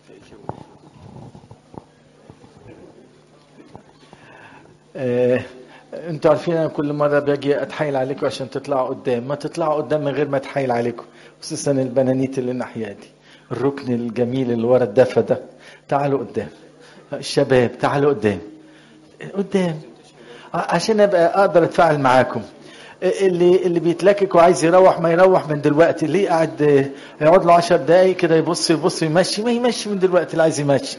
آه، انتوا عارفين انا كل مره باجي اتحايل عليكم عشان تطلعوا قدام ما تطلعوا قدام من غير ما اتحايل عليكم خصوصا البنانيت اللي الناحيه دي الركن الجميل اللي ورا الدفا ده تعالوا قدام الشباب تعالوا قدام قدام ع- عشان ابقى اقدر اتفاعل معاكم اللي اللي بيتلكك وعايز يروح ما يروح من دلوقتي اللي قاعد آه، يقعد له 10 دقايق كده يبص يبص يمشي ما يمشي من دلوقتي اللي عايز يمشي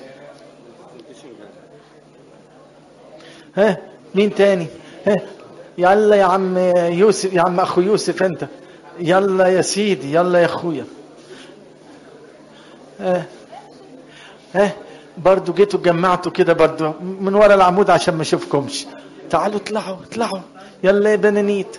ها مين تاني ها يلا يا عم يوسف يا عم اخو يوسف انت يلا يا سيدي يلا يا اخويا ها ها برضو جيتوا اتجمعتوا كده برضو من ورا العمود عشان ما اشوفكمش تعالوا اطلعوا اطلعوا يلا يا بنانيت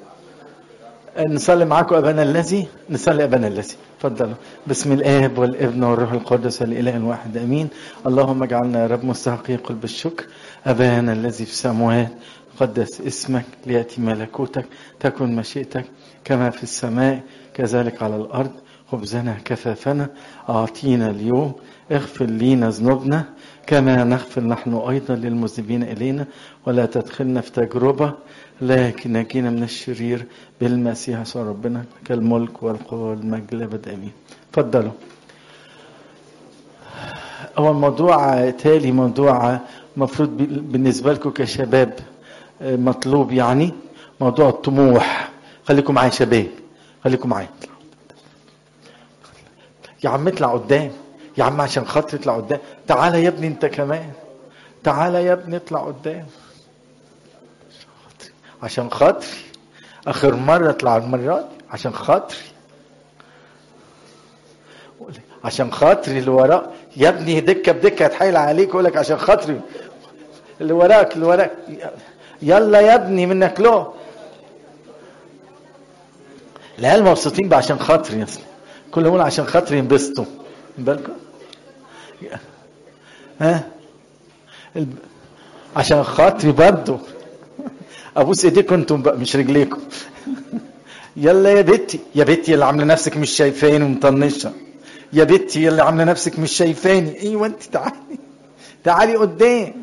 نصلي معاكم ابانا الذي نصلي ابانا الذي تفضلوا بسم الاب والابن والروح القدس الاله الواحد امين اللهم اجعلنا يا رب مستحقين قلب الشكر ابانا الذي في السماوات قدس اسمك لياتي ملكوتك تكن مشيئتك كما في السماء كذلك على الارض خبزنا كفافنا اعطينا اليوم اغفر لينا ذنوبنا كما نغفر نحن ايضا للمذنبين الينا ولا تدخلنا في تجربه لكن نجينا من الشرير بالمسيح يسوع ربنا كالملك والقوه والمجد لابد امين اتفضلوا هو الموضوع تالي موضوع مفروض بالنسبه لكم كشباب مطلوب يعني موضوع الطموح خليكم معايا شباب خليكم معايا يا عم اطلع قدام يا عم عشان خاطر اطلع قدام تعالى يا ابني انت كمان تعالى يا ابني اطلع قدام عشان خاطري اخر مره اطلع المره دي عشان خاطري عشان خاطري اللي وراء يا ابني دكه بدكه هتحايل عليك يقول لك عشان خاطري اللي وراك اللي وراك يلا يا ابني منك له العيال مبسوطين بقى عشان خاطري يا اصلي كل يقول عشان خاطري ينبسطوا بالكم ها الب... عشان خاطري برضه ابوس ايديكم انتم بقى مش رجليكم يلا يا بنتي يا بنتي اللي عامله نفسك مش شايفاني ومطنشه يا بنتي اللي عامله نفسك مش شايفاني ايوه انت تعالي تعالي قدام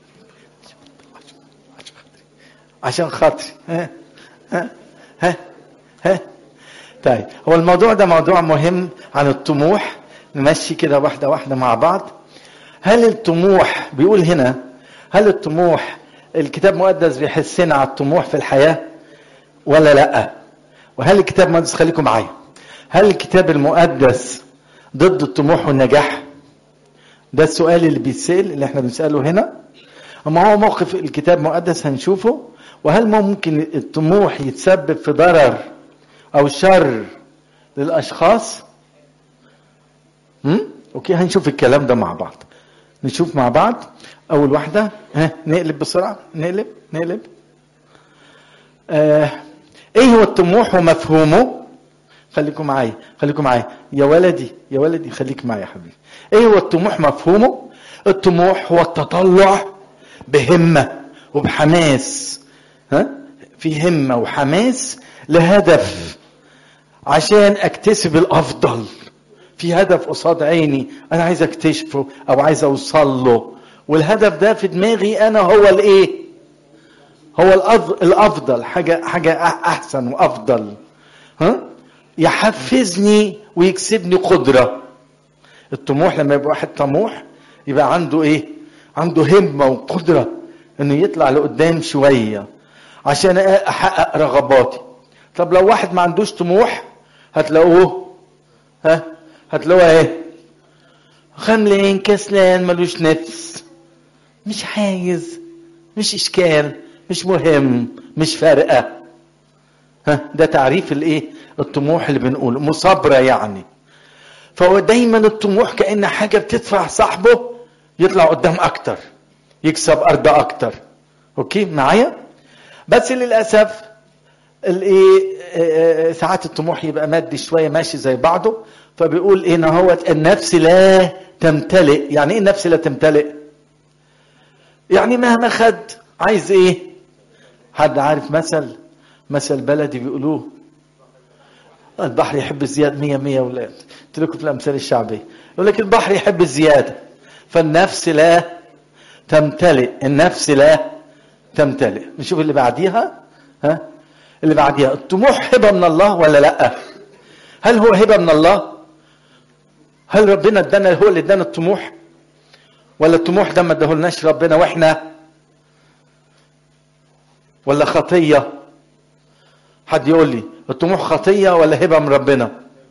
عشان خاطري ها ها ها ها طيب هو الموضوع ده موضوع مهم عن الطموح نمشي كده واحده واحده مع بعض هل الطموح بيقول هنا هل الطموح الكتاب المقدس بيحسنا على الطموح في الحياه ولا لا وهل الكتاب المقدس خليكم معايا هل الكتاب المقدس ضد الطموح والنجاح ده السؤال اللي بيتسال اللي احنا بنساله هنا اما هو موقف الكتاب المقدس هنشوفه وهل ممكن الطموح يتسبب في ضرر او شر للاشخاص هم؟ اوكي هنشوف الكلام ده مع بعض نشوف مع بعض اول واحده ها نقلب بسرعه نقلب نقلب آه. ايه هو الطموح ومفهومه خليكم معايا خليكم معايا يا ولدي يا ولدي خليك معايا يا حبيبي ايه هو الطموح مفهومه الطموح هو التطلع بهمه وبحماس ها في همه وحماس لهدف عشان اكتسب الافضل في هدف قصاد عيني انا عايز اكتشفه او عايز اوصل له والهدف ده في دماغي انا هو الايه هو الافضل حاجه حاجه احسن وافضل ها يحفزني ويكسبني قدره الطموح لما يبقى واحد طموح يبقى عنده ايه عنده همه وقدره انه يطلع لقدام شويه عشان احقق رغباتي طب لو واحد ما عندوش طموح هتلاقوه ها هتلاقوه ايه خملان كسلان ملوش نفس مش عايز مش اشكال مش مهم مش فارقه ها ده تعريف الايه الطموح اللي بنقوله مصابره يعني فهو دايما الطموح كان حاجه بتدفع صاحبه يطلع قدام اكتر يكسب ارض اكتر اوكي معايا بس للاسف الايه ساعات الطموح يبقى مادي شويه ماشي زي بعضه فبيقول ان هو النفس لا تمتلئ يعني ايه النفس لا تمتلئ يعني مهما خد عايز ايه حد عارف مثل مثل بلدي بيقولوه البحر يحب الزيادة مية مية ولاد قلت لكم في الأمثال الشعبية يقول لك البحر يحب الزيادة فالنفس لا تمتلئ النفس لا تمتلئ نشوف اللي بعديها ها اللي بعديها الطموح هبة من الله ولا لا هل هو هبة من الله هل ربنا ادانا هو اللي ادانا الطموح ولا الطموح ده ما اداهولناش ربنا واحنا ولا خطيه حد يقول لي الطموح خطيه ولا هبه من ربنا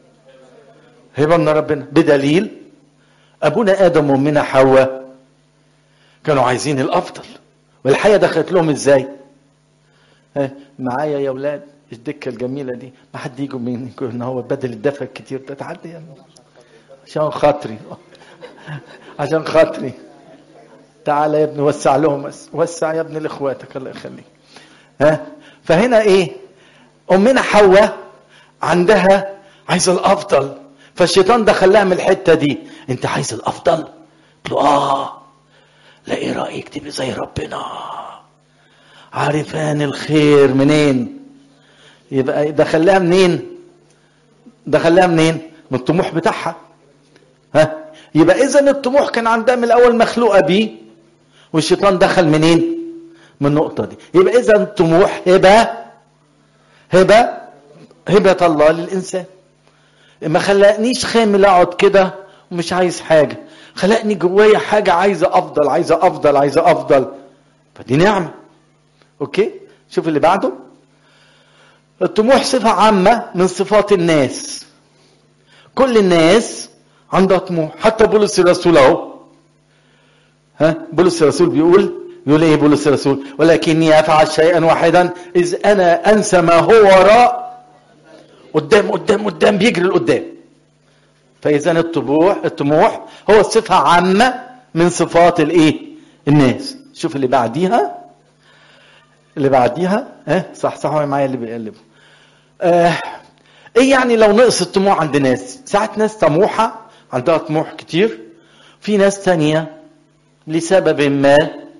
هبه من ربنا بدليل ابونا ادم وامنا حواء كانوا عايزين الافضل والحياه دخلت لهم ازاي ها معايا يا اولاد الدكه الجميله دي ما حد يجوا منكم ان هو بدل الدفع الكتير ده تعدي يا عشان خاطري عشان خاطري تعالى يا ابني وسع لهم بس وسع يا ابني لاخواتك الله يخليك ها فهنا ايه امنا حواء عندها عايزه الافضل فالشيطان دخل لها من الحته دي انت عايز الافضل قلت له اه لا ايه رايك تبقى زي ربنا عارفان الخير منين يبقى دخلها منين دخلها منين من الطموح بتاعها ها يبقى اذا الطموح كان عندها من الاول مخلوقه بيه والشيطان دخل منين من النقطه دي يبقى اذا الطموح هبه هبه هبه الله للانسان ما خلقنيش خامل اقعد كده ومش عايز حاجه خلقني جوايا حاجه عايزه افضل عايزه افضل عايزه افضل فدي نعمه اوكي شوف اللي بعده الطموح صفه عامه من صفات الناس كل الناس عندها طموح حتى بولس الرسول اهو ها بولس الرسول بيقول يقول ايه بولس الرسول ولكني افعل شيئا واحدا اذ انا انسى ما هو وراء قدام قدام قدام بيجري لقدام فاذا الطموح الطموح هو صفه عامه من صفات الايه الناس شوف اللي بعديها اللي بعديها ها صح صح معايا اللي بيقلبوا آه ايه يعني لو نقص الطموح عند ناس ساعات ناس طموحه عندها طموح كتير في ناس تانية لسبب ما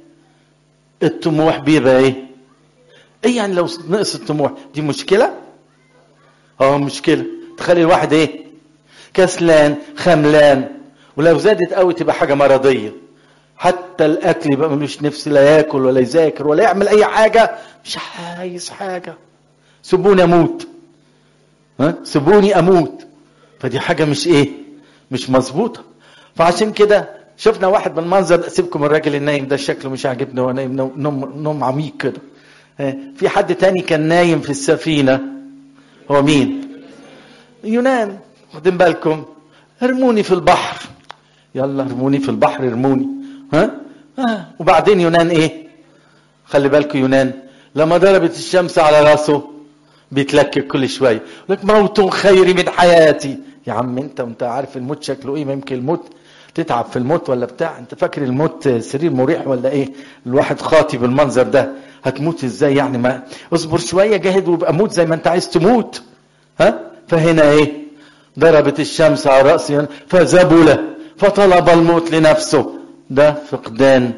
الطموح بيبقى ايه ايه يعني لو نقص الطموح دي مشكله اه مشكله تخلي الواحد ايه كسلان خملان ولو زادت قوي تبقى حاجه مرضيه حتى الاكل يبقى ملوش نفس لا ياكل ولا يذاكر ولا يعمل اي حاجه مش عايز حاجه سيبوني اموت ها سيبوني اموت فدي حاجه مش ايه مش مظبوطه فعشان كده شفنا واحد بالمنظر سيبكم الراجل النايم ده شكله مش عاجبني هو نايم نوم, نوم, نوم عميق كده في حد تاني كان نايم في السفينه هو مين يونان واخدين بالكم ارموني في البحر يلا ارموني في البحر ارموني ها آه. وبعدين يونان ايه خلي بالكم يونان لما ضربت الشمس على راسه بيتلكك كل شويه لك موت خير من حياتي يا عم انت وانت عارف الموت شكله ايه يمكن الموت تتعب في الموت ولا بتاع انت فاكر الموت سرير مريح ولا ايه الواحد خاطي بالمنظر ده هتموت ازاي يعني ما اصبر شويه جاهد وابقى موت زي ما انت عايز تموت ها فهنا ايه ضربت الشمس على راسه فذبل فطلب الموت لنفسه ده فقدان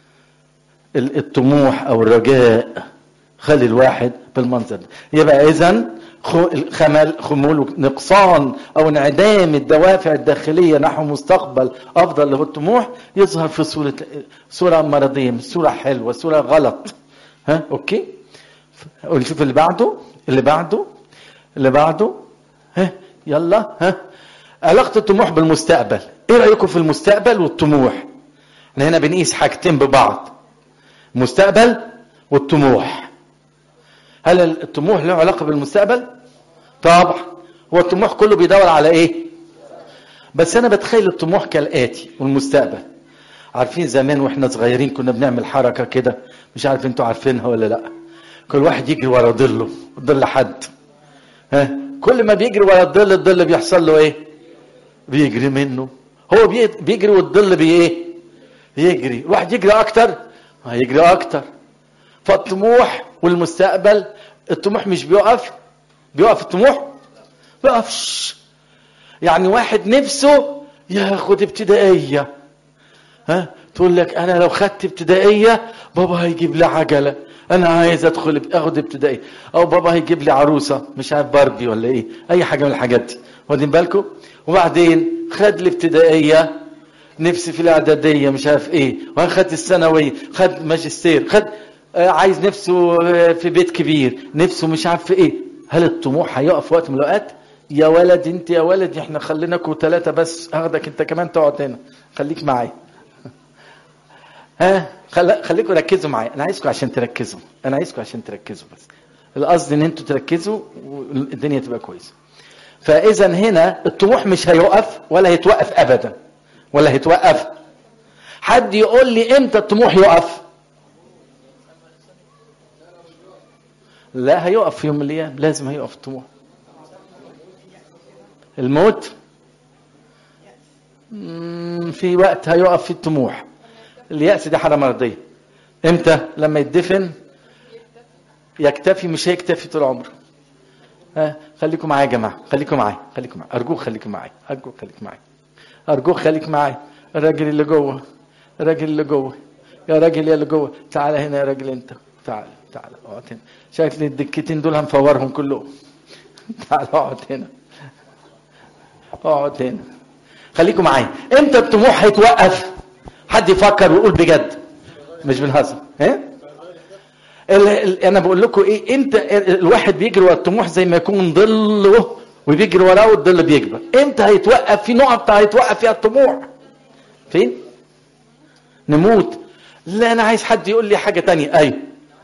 الطموح او الرجاء خلي الواحد بالمنظر ده يبقى اذا خمل خمول نقصان او انعدام الدوافع الداخليه نحو مستقبل افضل له الطموح يظهر في صوره صوره مرضيه مش صوره حلوه صوره غلط ها اوكي نشوف اللي بعده اللي بعده اللي بعده ها يلا ها علاقه الطموح بالمستقبل ايه رايكم في المستقبل والطموح احنا هنا بنقيس حاجتين ببعض المستقبل والطموح هل الطموح له علاقه بالمستقبل طبعا هو الطموح كله بيدور على ايه بس انا بتخيل الطموح كالاتي والمستقبل عارفين زمان واحنا صغيرين كنا بنعمل حركه كده مش عارف انتوا عارفينها ولا لا كل واحد يجري ورا ظله ظل حد ها كل ما بيجري ورا الظل الظل بيحصل له ايه بيجري منه هو بيجري والظل بي ايه يجري واحد يجري اكتر هيجري اكتر فالطموح والمستقبل الطموح مش بيقف بيقف الطموح بيقفش يعني واحد نفسه ياخد ابتدائيه ها تقول لك انا لو خدت ابتدائيه بابا هيجيب لي عجله انا عايز ادخل اخد ابتدائي او بابا هيجيب لي عروسه مش عارف باربي ولا ايه اي حاجه من الحاجات دي واخدين بالكم وبعدين خد الابتدائيه نفسي في الاعداديه مش عارف ايه وخد الثانويه خد ماجستير خد آه، عايز نفسه آه، في بيت كبير نفسه مش عارف في ايه هل الطموح هيقف وقت من الاوقات يا ولد انت يا ولد احنا خليناكوا ثلاثه بس اخدك انت كمان تقعد هنا خليك معايا ها خل... خليكم ركزوا معايا انا عايزكم عشان تركزوا انا عايزكم عشان تركزوا بس القصد ان انتوا تركزوا والدنيا تبقى كويسه فاذا هنا الطموح مش هيوقف ولا هيتوقف ابدا ولا هيتوقف حد يقول لي امتى الطموح يقف لا هيقف في يوم من الايام لازم هيقف الطموح الموت مم، في وقت هيقف في الطموح اليأس دي حالة مرضية امتى لما يدفن يكتفي مش هيكتفي طول عمره ها خليكم معايا يا جماعه خليكم معايا خليكم معايا ارجوك خليكم معايا ارجوك خليك معايا ارجوك خليك معايا الراجل اللي جوه الراجل اللي جوه يا راجل يا اللي جوه تعالى هنا يا راجل انت تعالى تعالى اقعد هنا شكل الدكتين دول هنفورهم كلهم تعالى اقعد هنا اقعد هنا خليكم معايا امتى الطموح هيتوقف حد يفكر ويقول بجد مش بنهزر ها ال- ال- انا بقول لكم ايه امتى ال- الواحد بيجري ورا الطموح زي ما يكون ظله وبيجري وراه والظل بيكبر امتى هيتوقف في نقطه هيتوقف فيها الطموح فين نموت لا انا عايز حد يقول لي حاجه تانية ايوه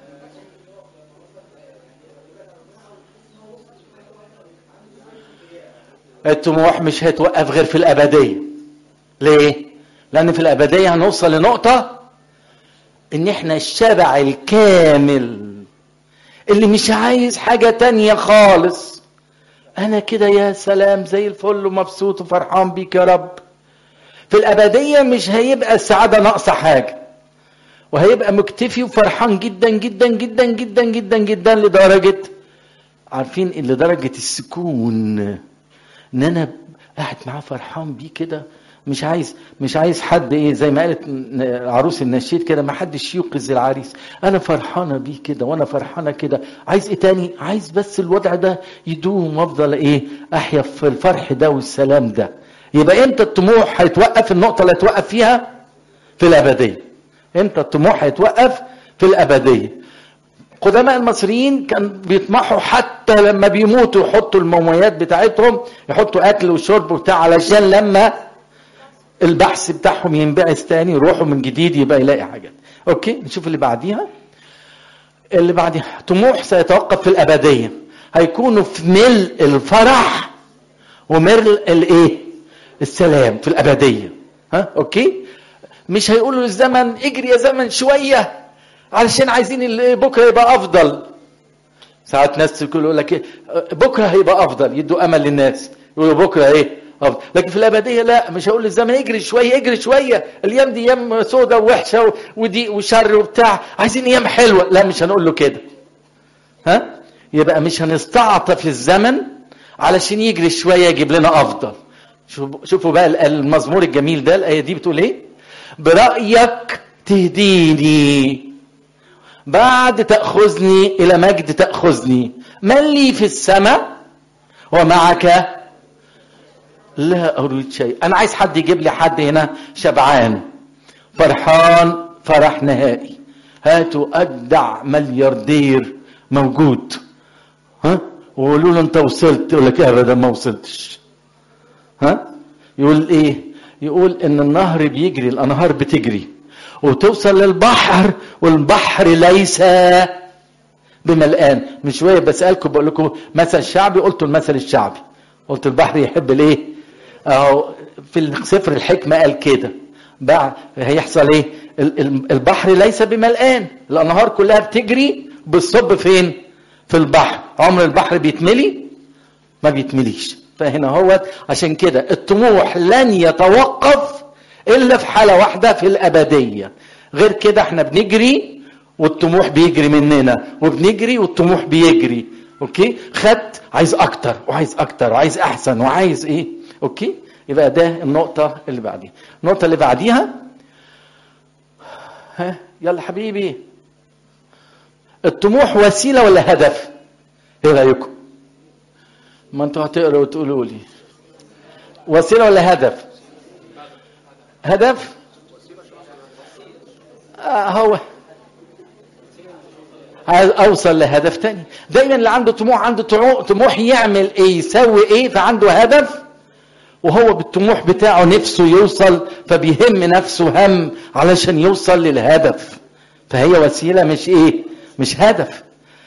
الطموح مش هيتوقف غير في الابديه ليه لان في الابديه هنوصل لنقطه ان احنا الشبع الكامل اللي مش عايز حاجه تانية خالص انا كده يا سلام زي الفل ومبسوط وفرحان بيك يا رب في الابديه مش هيبقى السعاده ناقصه حاجه وهيبقى مكتفي وفرحان جدا جدا جدا جدا جدا جدا لدرجه عارفين لدرجه السكون ان انا قاعد معاه فرحان بيه كده مش عايز مش عايز حد ايه زي ما قالت عروس النشيد كده ما حدش يوقظ العريس انا فرحانه بيه كده وانا فرحانه كده عايز ايه تاني عايز بس الوضع ده يدوم وافضل ايه احيا في الفرح ده والسلام ده يبقى امتى الطموح هيتوقف النقطه اللي هيتوقف فيها في الابديه امتى الطموح هيتوقف في الابديه قدماء المصريين كان بيطمحوا حتى لما بيموتوا يحطوا الموميات بتاعتهم يحطوا اكل وشرب وبتاع علشان لما البحث بتاعهم ينبعث تاني يروحوا من جديد يبقى يلاقي حاجات اوكي نشوف اللي بعديها اللي بعديها طموح سيتوقف في الابديه هيكونوا في ملء الفرح وملء الايه السلام في الابديه ها اوكي مش هيقولوا للزمن اجري يا زمن شويه علشان عايزين ال- بكره يبقى افضل ساعات ناس يقول لك ايه بكره هيبقى افضل يدوا امل للناس يقولوا بكره ايه افضل لكن في الابديه لا مش هقول للزمن اجري شويه اجري شويه الايام دي ايام سودة ووحشه و- وضيق وشر وبتاع عايزين ايام حلوه لا مش هنقول له كده ها يبقى مش هنستعطف الزمن علشان يجري شويه يجيب لنا افضل شوفوا- شوفوا بقى ال- المزمور الجميل ده الايه دي بتقول ايه برايك تهديني بعد تأخذني إلى مجد تأخذني من لي في السماء ومعك لا أريد شيء أنا عايز حد يجيب لي حد هنا شبعان فرحان فرح نهائي هاتوا أجدع ملياردير موجود ها وقولوا له أنت وصلت يقول لك أبدا ما وصلتش ها يقول إيه يقول إن النهر بيجري الأنهار بتجري وتوصل للبحر والبحر ليس بملآن من شويه بسالكم بقول لكم مثل شعبي قلت المثل الشعبي قلت البحر يحب الايه اهو في سفر الحكمه قال كده بقى هيحصل ايه ال- ال- البحر ليس بملآن الانهار كلها بتجري بالصب فين في البحر عمر البحر بيتملي ما بيتمليش فهنا هو عشان كده الطموح لن يتوقف الا في حاله واحده في الابديه غير كده احنا بنجري والطموح بيجري مننا وبنجري والطموح بيجري اوكي خدت عايز اكتر وعايز اكتر وعايز احسن وعايز ايه اوكي يبقى ده النقطه اللي بعديها النقطه اللي بعديها ها يلا حبيبي الطموح وسيله ولا هدف ايه رايكم ما انتوا هتقروا وتقولوا لي وسيله ولا هدف هدف آه هو عايز اوصل لهدف تاني دايما اللي عنده طموح عنده طموح يعمل ايه يسوي ايه فعنده هدف وهو بالطموح بتاعه نفسه يوصل فبيهم نفسه هم علشان يوصل للهدف فهي وسيله مش ايه مش هدف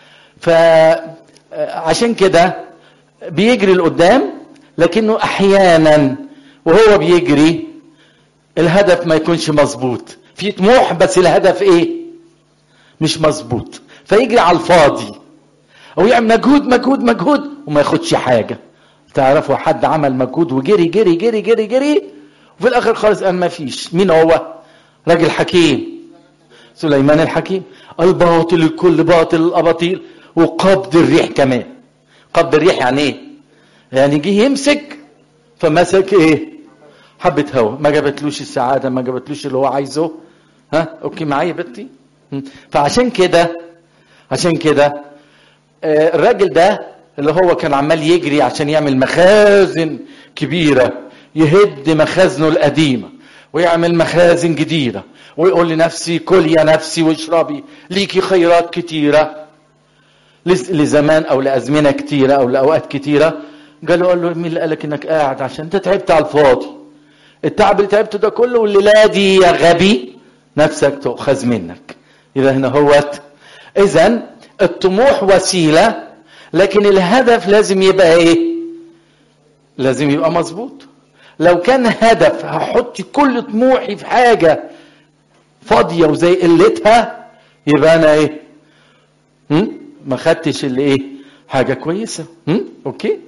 فعشان كده بيجري لقدام لكنه احيانا وهو بيجري الهدف ما يكونش مظبوط في طموح بس الهدف ايه مش مظبوط فيجري على الفاضي او يعمل مجهود مجهود مجهود وما ياخدش حاجه تعرفوا حد عمل مجهود وجري جري جري جري جري وفي الاخر خالص قال ما فيش مين هو راجل حكيم سليمان الحكيم الباطل الكل باطل الاباطيل وقبض الريح كمان قبض الريح يعني ايه يعني جه يمسك فمسك ايه حبة هوا ما جابتلوش السعادة ما جابتلوش اللي هو عايزه ها اوكي معايا بنتي فعشان كده عشان كده الراجل ده اللي هو كان عمال يجري عشان يعمل مخازن كبيرة يهد مخازنه القديمة ويعمل مخازن جديدة ويقول لنفسي كل يا نفسي واشربي ليكي خيرات كتيرة لزمان او لازمنه كتيره او لاوقات كتيره قال له قال له مين اللي قالك انك قاعد عشان انت تعبت على الفاضي التعب اللي تعبته ده كله والليله دي يا غبي نفسك تؤخذ منك اذا هنا هوت اذا الطموح وسيله لكن الهدف لازم يبقى ايه لازم يبقى مظبوط لو كان هدف هحط كل طموحي في حاجه فاضيه وزي قلتها يبقى انا ايه هم؟ ما خدتش اللي ايه حاجه كويسه هم؟ اوكي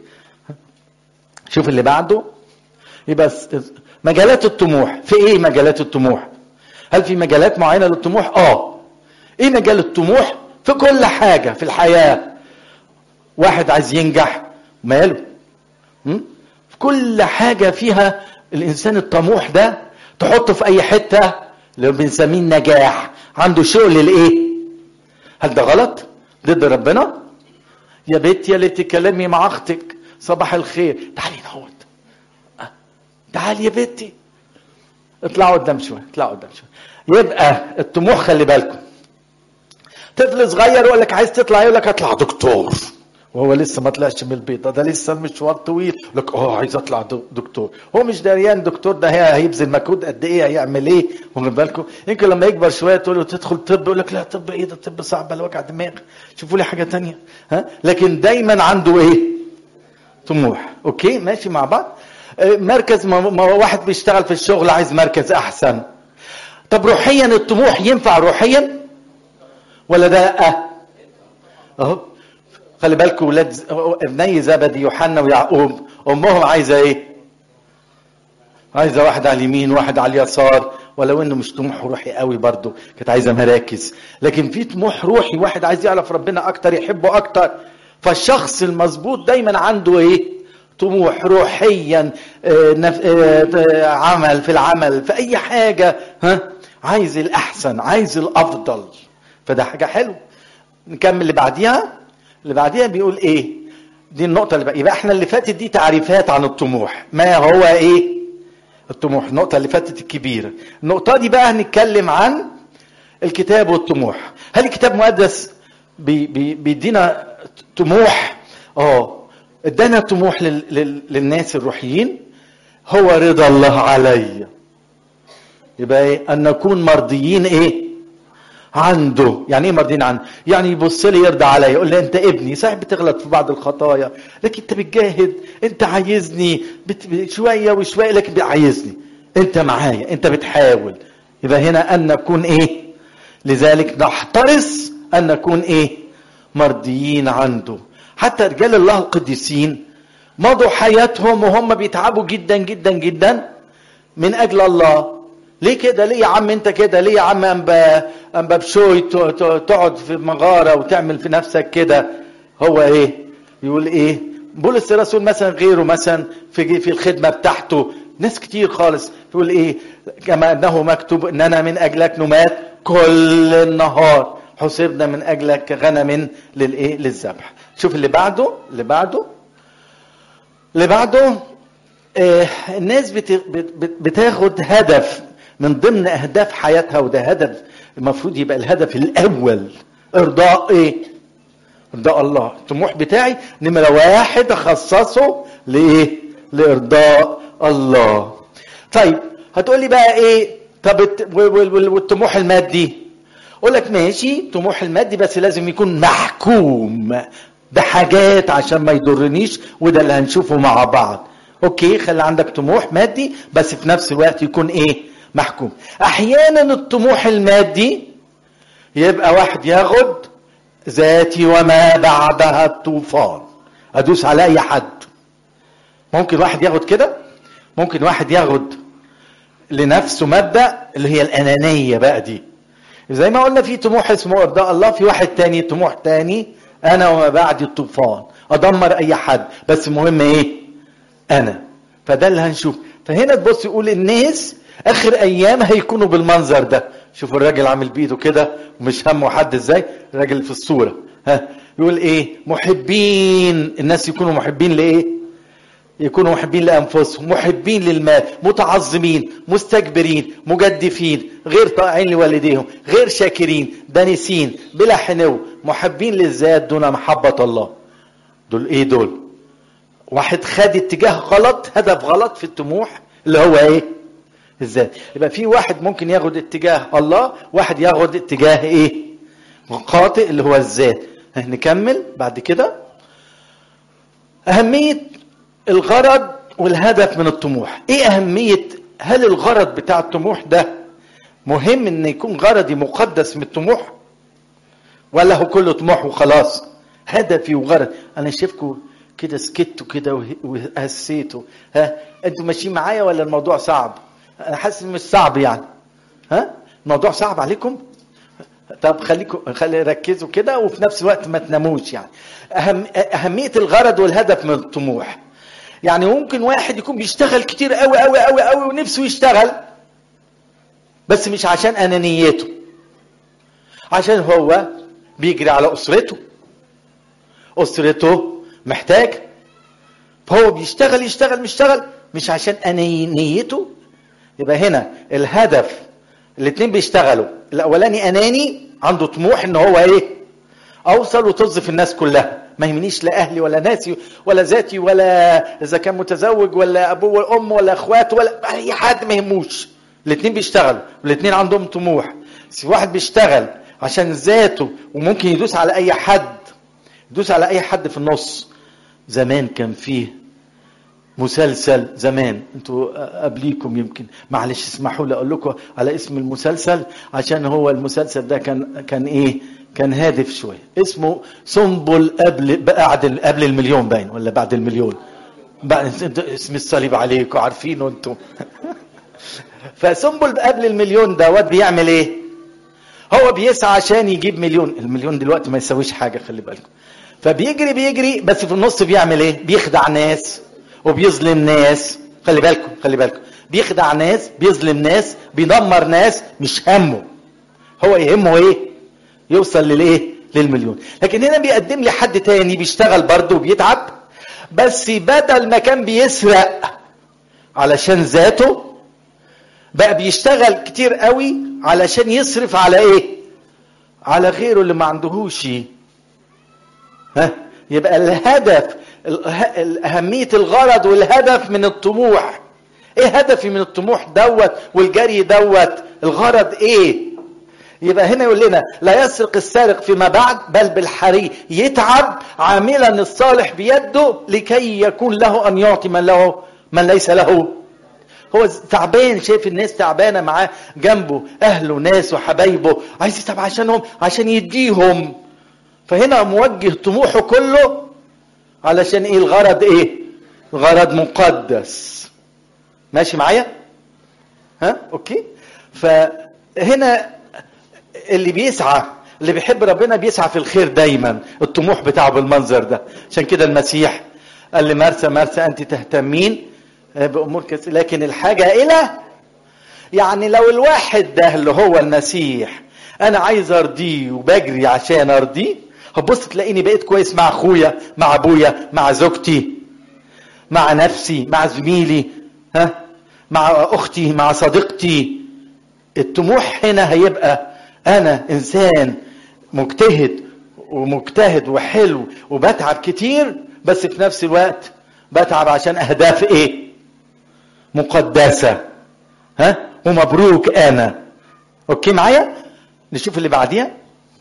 شوف اللي بعده يبقى مجالات الطموح في ايه مجالات الطموح هل في مجالات معينه للطموح اه ايه مجال الطموح في كل حاجه في الحياه واحد عايز ينجح ماله هم؟ في كل حاجه فيها الانسان الطموح ده تحطه في اي حته اللي بنسميه النجاح عنده شغل لايه هل ده غلط ضد ربنا يا بنت يا اللي تتكلمي مع اختك صباح الخير تعالي نهوت تعالي يا بنتي اطلعوا قدام شويه اطلعوا قدام شويه يبقى الطموح خلي بالكم طفل صغير يقول لك عايز تطلع يقول لك اطلع دكتور وهو لسه ما طلعش من البيضة ده لسه المشوار طويل يقول لك اه عايز اطلع دكتور هو مش دريان دكتور ده هي هيبذل مجهود قد ايه هيعمل ايه واخد بالكم يمكن لما يكبر شويه تقول له تدخل طب يقول لك لا طب ايه ده طب صعب ده وجع دماغ شوفوا لي حاجه تانية ها لكن دايما عنده ايه طموح اوكي ماشي مع بعض مركز ما واحد بيشتغل في الشغل عايز مركز احسن طب روحيا الطموح ينفع روحيا ولا ده لا اهو خلي بالكم ولاد ابني زبدي يوحنا ويعقوب امهم عايزه ايه عايزه واحد على اليمين واحد على اليسار ولو انه مش طموح روحي قوي برضه كانت عايزه مراكز لكن في طموح روحي واحد عايز يعرف ربنا اكتر يحبه اكتر فالشخص المظبوط دايما عنده ايه طموح روحيا آه نف... آه عمل في العمل في اي حاجه ها عايز الاحسن عايز الافضل فده حاجه حلوه نكمل اللي بعديها اللي بعديها بيقول ايه دي النقطه اللي بقى يبقى احنا اللي فاتت دي تعريفات عن الطموح ما هو ايه الطموح النقطه اللي فاتت الكبيره النقطه دي بقى هنتكلم عن الكتاب والطموح هل الكتاب المقدس بي بي بيدينا طموح اه ادانا طموح لل لل للناس الروحيين هو رضا الله علي يبقى ايه ان نكون مرضيين ايه عنده يعني ايه مرضين عنه يعني يبص لي يرضى عليا يقول لي انت ابني صحيح بتغلط في بعض الخطايا لكن انت بتجاهد انت عايزني بت... شويه وشويه لكن عايزني انت معايا انت بتحاول يبقى هنا ان نكون ايه لذلك نحترس ان نكون ايه مرضيين عنده حتى رجال الله القديسين مضوا حياتهم وهم بيتعبوا جدا جدا جدا من اجل الله ليه كده ليه يا عم انت كده ليه يا عم انبا انبا بشوي تقعد في مغاره وتعمل في نفسك كده هو ايه يقول ايه بولس الرسول مثلا غيره مثلا في في الخدمه بتاعته ناس كتير خالص يقول ايه كما انه مكتوب اننا من اجلك نمات كل النهار حسبنا من اجلك غنم للايه للذبح شوف اللي بعده اللي بعده اللي بعده آه الناس بت بت بتاخد هدف من ضمن اهداف حياتها وده هدف المفروض يبقى الهدف الاول ارضاء ايه ارضاء الله الطموح بتاعي نمره واحد اخصصه لايه لارضاء الله طيب هتقولي بقى ايه طب والطموح المادي اقول لك ماشي طموح المادي بس لازم يكون محكوم بحاجات عشان ما يضرنيش وده اللي هنشوفه مع بعض اوكي خلي عندك طموح مادي بس في نفس الوقت يكون ايه محكوم احيانا الطموح المادي يبقى واحد ياخد ذاتي وما بعدها الطوفان ادوس على اي حد ممكن واحد ياخد كده ممكن واحد ياخد لنفسه مبدا اللي هي الانانيه بقى دي زي ما قلنا في طموح اسمه ارضاء الله في واحد تاني طموح تاني انا وما بعد الطوفان ادمر اي حد بس المهم ايه انا فده اللي هنشوف فهنا تبص يقول الناس اخر ايام هيكونوا بالمنظر ده شوفوا الراجل عامل بايده كده ومش همه حد ازاي الراجل في الصوره ها يقول ايه محبين الناس يكونوا محبين لايه يكونوا محبين لانفسهم محبين للمال متعظمين مستكبرين مجدفين غير طائعين لوالديهم غير شاكرين دانسين بلا حنو محبين للذات دون محبه الله دول ايه دول واحد خد اتجاه غلط هدف غلط في الطموح اللي هو ايه الذات يبقى في واحد ممكن ياخد اتجاه الله واحد ياخد اتجاه ايه خاطئ اللي هو الذات نكمل بعد كده اهميه الغرض والهدف من الطموح ايه اهميه هل الغرض بتاع الطموح ده مهم ان يكون غرضي مقدس من الطموح ولا هو كله طموح وخلاص هدفي وغرض انا شايفكم كده سكتوا كده وهسيتوا ها انتوا ماشيين معايا ولا الموضوع صعب انا حاسس مش صعب يعني ها الموضوع صعب عليكم طب خليكم خلي ركزوا كده وفي نفس الوقت ما تناموش يعني أهم اهميه الغرض والهدف من الطموح يعني ممكن واحد يكون بيشتغل كتير قوي قوي قوي قوي ونفسه يشتغل بس مش عشان انانيته عشان هو بيجري على اسرته اسرته محتاج فهو بيشتغل يشتغل يشتغل مش عشان انانيته يبقى هنا الهدف الاثنين بيشتغلوا الاولاني اناني عنده طموح ان هو ايه اوصل وتوظف الناس كلها ما يهمنيش لا اهلي ولا ناسي ولا ذاتي ولا اذا كان متزوج ولا ابوه وام ولا اخواته ولا اي حد ما يهموش الاثنين بيشتغلوا والاثنين عندهم طموح بس واحد بيشتغل عشان ذاته وممكن يدوس على اي حد يدوس على اي حد في النص زمان كان فيه مسلسل زمان انتوا قبليكم يمكن معلش اسمحوا لي اقول لكم على اسم المسلسل عشان هو المسلسل ده كان كان ايه كان هادف شويه اسمه سنبل قبل بعد قبل المليون باين ولا بعد المليون بعد اسم الصليب عليكم عارفينه انتم فسنبل قبل المليون دوت بيعمل ايه هو بيسعى عشان يجيب مليون المليون دلوقتي ما يساويش حاجه خلي بالكم فبيجري بيجري بس في النص بيعمل ايه بيخدع ناس وبيظلم ناس خلي بالكم خلي بالكم بيخدع ناس بيظلم ناس بيدمر ناس مش همه هو يهمه ايه يوصل للايه للمليون لكن هنا بيقدم لي حد تاني بيشتغل برضه وبيتعب بس بدل ما كان بيسرق علشان ذاته بقى بيشتغل كتير قوي علشان يصرف على ايه على غيره اللي ما عندهوش ها يبقى الهدف أهمية الغرض والهدف من الطموح ايه هدفي من الطموح دوت والجري دوت الغرض ايه يبقى هنا يقول لنا لا يسرق السارق فيما بعد بل بالحري يتعب عاملا الصالح بيده لكي يكون له ان يعطي من له من ليس له هو تعبان شايف الناس تعبانه معاه جنبه اهله ناس وحبايبه عايز يتعب عشانهم عشان يديهم فهنا موجه طموحه كله علشان ايه الغرض ايه غرض مقدس ماشي معايا ها اوكي فهنا اللي بيسعى اللي بيحب ربنا بيسعى في الخير دايما الطموح بتاعه بالمنظر ده عشان كده المسيح قال لمرسى مرسى انت تهتمين بامور كثيره لكن الحاجه الى يعني لو الواحد ده اللي هو المسيح انا عايز ارضيه وبجري عشان ارضيه هتبص تلاقيني بقيت كويس مع اخويا مع ابويا مع زوجتي مع نفسي مع زميلي ها مع اختي مع صديقتي الطموح هنا هيبقى انا انسان مجتهد ومجتهد وحلو وبتعب كتير بس في نفس الوقت بتعب عشان اهداف ايه مقدسة ها ومبروك انا اوكي معايا نشوف اللي بعديها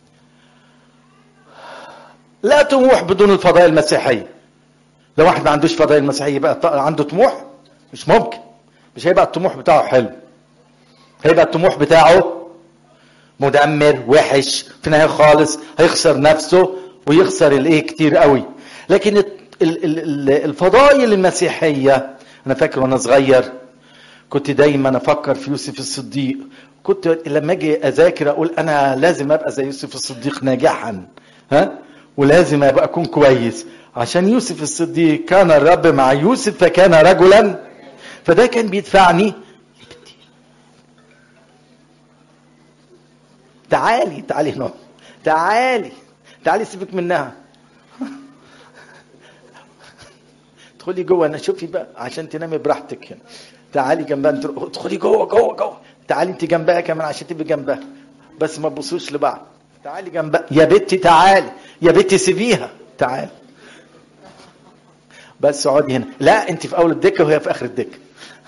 لا طموح بدون الفضائل المسيحية لو واحد ما عندوش فضائل مسيحية يبقى عنده طموح مش ممكن مش هيبقى الطموح بتاعه حلو هيبقى الطموح بتاعه مدمر وحش في النهايه خالص هيخسر نفسه ويخسر الايه كتير قوي لكن الفضائل المسيحيه انا فاكر وانا صغير كنت دايما افكر في يوسف الصديق كنت لما اجي اذاكر اقول انا لازم ابقى زي يوسف الصديق ناجحا ها ولازم ابقى اكون كويس عشان يوسف الصديق كان الرب مع يوسف فكان رجلا فده كان بيدفعني تعالي تعالي هنا تعالي تعالي سيبك منها ادخلي جوه انا شوفي بقى عشان تنامي براحتك هنا تعالي جنبها انت ادخلي جوه جوه جوه تعالي انت جنبها كمان عشان تبقي جنبها بس ما تبصوش لبعض تعالي جنبها يا بنتي تعالي يا بنتي سيبيها تعالي بس اقعدي هنا لا انت في اول الدكه وهي في اخر الدكه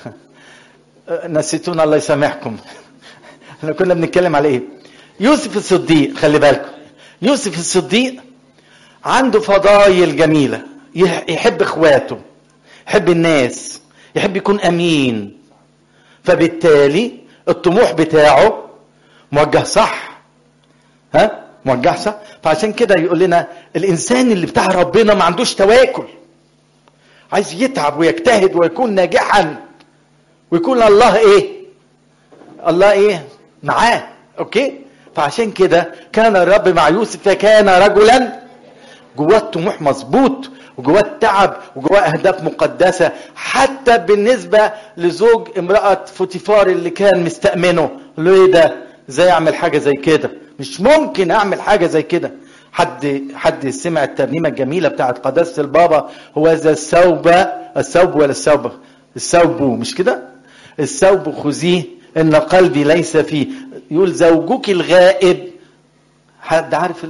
نسيتونا الله يسامحكم احنا كنا بنتكلم على ايه يوسف الصديق خلي بالكم يوسف الصديق عنده فضايل جميلة يحب اخواته يحب الناس يحب يكون امين فبالتالي الطموح بتاعه موجه صح ها موجه صح فعشان كده يقول لنا الانسان اللي بتاع ربنا ما عندوش تواكل عايز يتعب ويجتهد ويكون ناجحا ويكون الله ايه الله ايه معاه اوكي فعشان كده كان الرب مع يوسف فكان رجلا جواه الطموح مظبوط وجواه التعب وجواه اهداف مقدسه حتى بالنسبه لزوج امراه فوتيفار اللي كان مستامنه له ايه ده ازاي اعمل حاجه زي كده مش ممكن اعمل حاجه زي كده حد حد سمع الترنيمه الجميله بتاعت قداسه البابا هو ذا الثوب الثوب ولا الثوب الثوب مش كده الثوب خذيه ان قلبي ليس فيه يقول زوجك الغائب حد عارف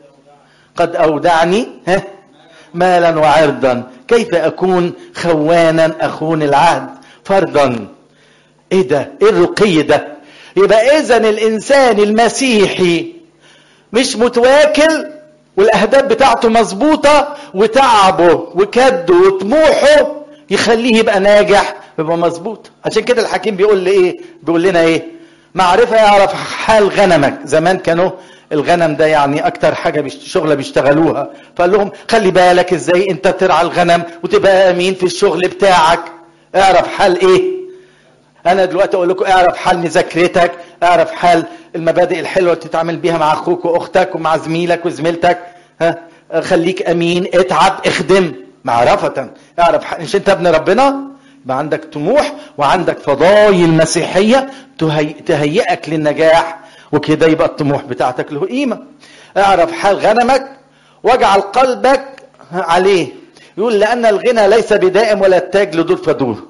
قد اودعني ها مالا وعرضا كيف اكون خوانا اخون العهد فرضا ايه ده ايه الرقي ده يبقى اذا الانسان المسيحي مش متواكل والاهداف بتاعته مظبوطه وتعبه وكده وطموحه يخليه يبقى ناجح يبقى مظبوط عشان كده الحكيم بيقول لي ايه بيقول لنا ايه معرفه يعرف حال غنمك زمان كانوا الغنم ده يعني اكتر حاجه شغله بيشتغلوها فقال لهم خلي بالك ازاي انت ترعى الغنم وتبقى امين في الشغل بتاعك اعرف حال ايه انا دلوقتي اقول لكم اعرف حال مذاكرتك اعرف حال المبادئ الحلوه اللي تتعامل بيها مع اخوك واختك ومع زميلك وزميلتك ها خليك امين اتعب اخدم معرفه اعرف حال. مش انت ابن ربنا يبقى عندك طموح وعندك فضايل مسيحيه تهي... تهيئك للنجاح وكده يبقى الطموح بتاعتك له قيمه اعرف حال غنمك واجعل قلبك عليه يقول لان الغنى ليس بدائم ولا التاج لدور فدور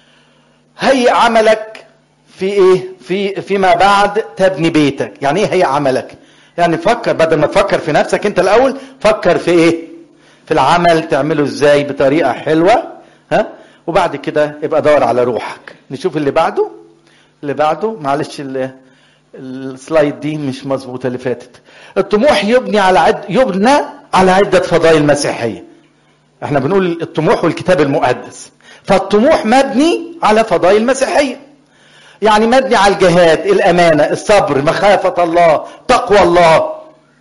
هيئ عملك في ايه في فيما بعد تبني بيتك يعني ايه هيئ عملك يعني فكر بدل ما تفكر في نفسك انت الاول فكر في ايه في العمل تعمله ازاي بطريقه حلوه ها وبعد كده يبقى دور على روحك نشوف اللي بعده اللي بعده معلش السلايد دي مش مظبوطه اللي فاتت الطموح يبني على عد يبنى على عده فضائل مسيحيه احنا بنقول الطموح والكتاب المقدس فالطموح مبني على فضائل مسيحيه يعني مبني على الجهاد الامانه الصبر مخافه الله تقوى الله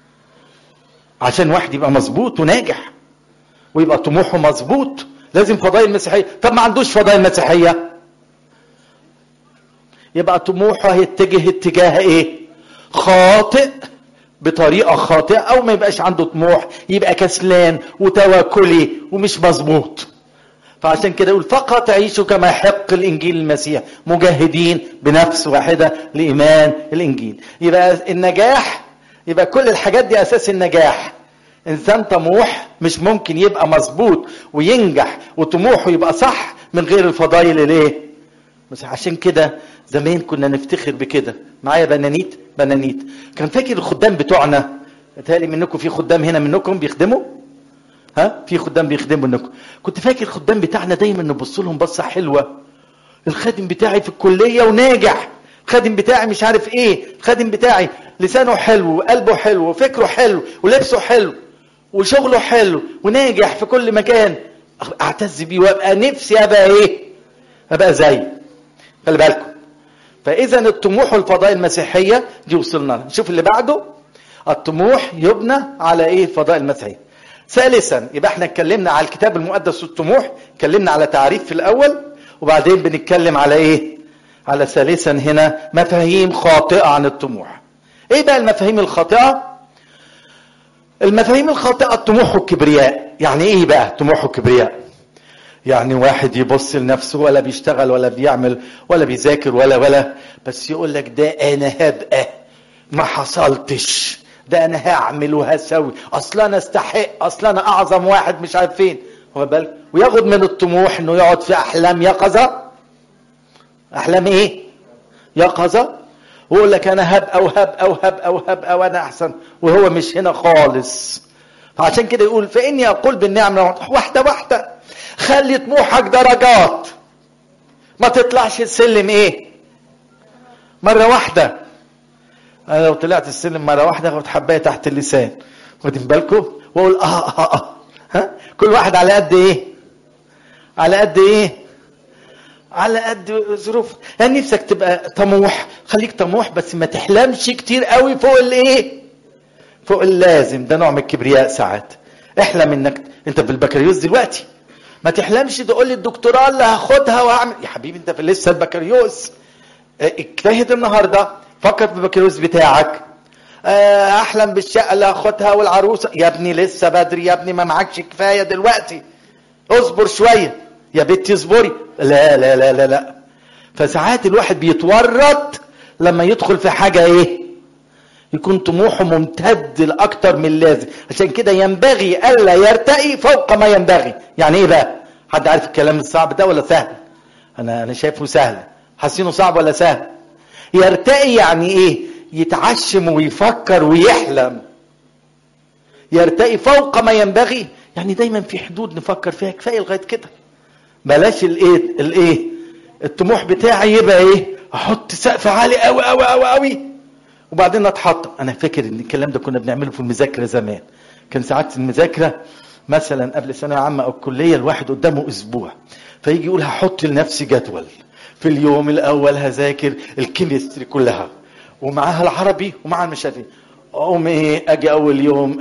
عشان واحد يبقى مظبوط وناجح ويبقى طموحه مظبوط لازم فضائل مسيحيه طب ما عندوش فضائل مسيحيه يبقى طموحه هيتجه اتجاه ايه خاطئ بطريقه خاطئه او ما يبقاش عنده طموح يبقى كسلان وتواكلي ومش مظبوط فعشان كده يقول فقط عيشوا كما يحق الانجيل المسيح مجاهدين بنفس واحده لايمان الانجيل يبقى النجاح يبقى كل الحاجات دي اساس النجاح انسان طموح مش ممكن يبقى مظبوط وينجح وطموحه يبقى صح من غير الفضائل الايه بس عشان كده زمان كنا نفتخر بكده معايا بنانيت بنانيت كان فاكر الخدام بتوعنا متهيألي منكم في خدام هنا منكم بيخدموا ها في خدام بيخدموا منكم كنت فاكر الخدام بتاعنا دايما نبص لهم بصه حلوه الخادم بتاعي في الكليه وناجح الخادم بتاعي مش عارف ايه الخادم بتاعي لسانه حلو وقلبه حلو وفكره حلو ولبسه حلو وشغله حلو وناجح في كل مكان اعتز بيه وابقى نفسي ابقى ايه ابقى زيه خلي بالكم فاذا الطموح والفضائل المسيحيه دي وصلنا لها نشوف اللي بعده الطموح يبنى على ايه الفضائل المسيحيه ثالثا يبقى احنا اتكلمنا على الكتاب المقدس والطموح اتكلمنا على تعريف في الاول وبعدين بنتكلم على ايه على ثالثا هنا مفاهيم خاطئه عن الطموح ايه بقى المفاهيم الخاطئه المفاهيم الخاطئه الطموح والكبرياء يعني ايه بقى طموح والكبرياء يعني واحد يبص لنفسه ولا بيشتغل ولا بيعمل ولا بيذاكر ولا ولا بس يقول لك ده انا هبقى ما حصلتش ده انا هعمل وهسوي اصل انا استحق اصل انا اعظم واحد مش عارف فين هو بالك وياخد من الطموح انه يقعد في احلام يقظه احلام ايه يقظه ويقول لك انا هبقى وهبقى وهبقى وهبقى وانا احسن وهو مش هنا خالص فعشان كده يقول فاني اقول بالنعمه واحده واحده خلي طموحك درجات ما تطلعش السلم ايه مره واحده انا لو طلعت السلم مره واحده اخد حبايه تحت اللسان واخدين بالكم واقول اه اه اه ها كل واحد على قد ايه على قد ايه على قد ظروف يعني نفسك تبقى طموح خليك طموح بس ما تحلمش كتير قوي فوق الايه فوق اللازم ده نوع من الكبرياء ساعات احلم انك انت بالبكالوريوس دلوقتي ما تحلمش تقول لي الدكتوراه اللي هاخدها وهعمل يا حبيبي انت في لسه البكالوريوس اجتهد النهارده فكر في البكالوريوس بتاعك احلم بالشقه اللي هاخدها والعروسه يا ابني لسه بدري يا ابني ما معكش كفايه دلوقتي اصبر شويه يا بنتي اصبري لا لا لا لا لا فساعات الواحد بيتورط لما يدخل في حاجه ايه يكون طموحه ممتد لاكتر من اللازم عشان كده ينبغي الا يرتقي فوق ما ينبغي يعني ايه بقى حد عارف الكلام الصعب ده ولا سهل انا انا شايفه سهل حاسينه صعب ولا سهل يرتقي يعني ايه يتعشم ويفكر ويحلم يرتقي فوق ما ينبغي يعني دايما في حدود نفكر فيها كفايه لغايه كده بلاش الايه الايه الطموح بتاعي يبقى ايه احط سقف عالي قوي قوي قوي قوي وبعدين اتحط انا فاكر ان الكلام ده كنا بنعمله في المذاكره زمان كان ساعات المذاكره مثلا قبل ثانويه عامه او الكليه الواحد قدامه اسبوع فيجي يقول هحط لنفسي جدول في اليوم الاول هذاكر الكيمستري كلها ومعاها العربي ومعاها مش عارف اقوم ايه اجي اول يوم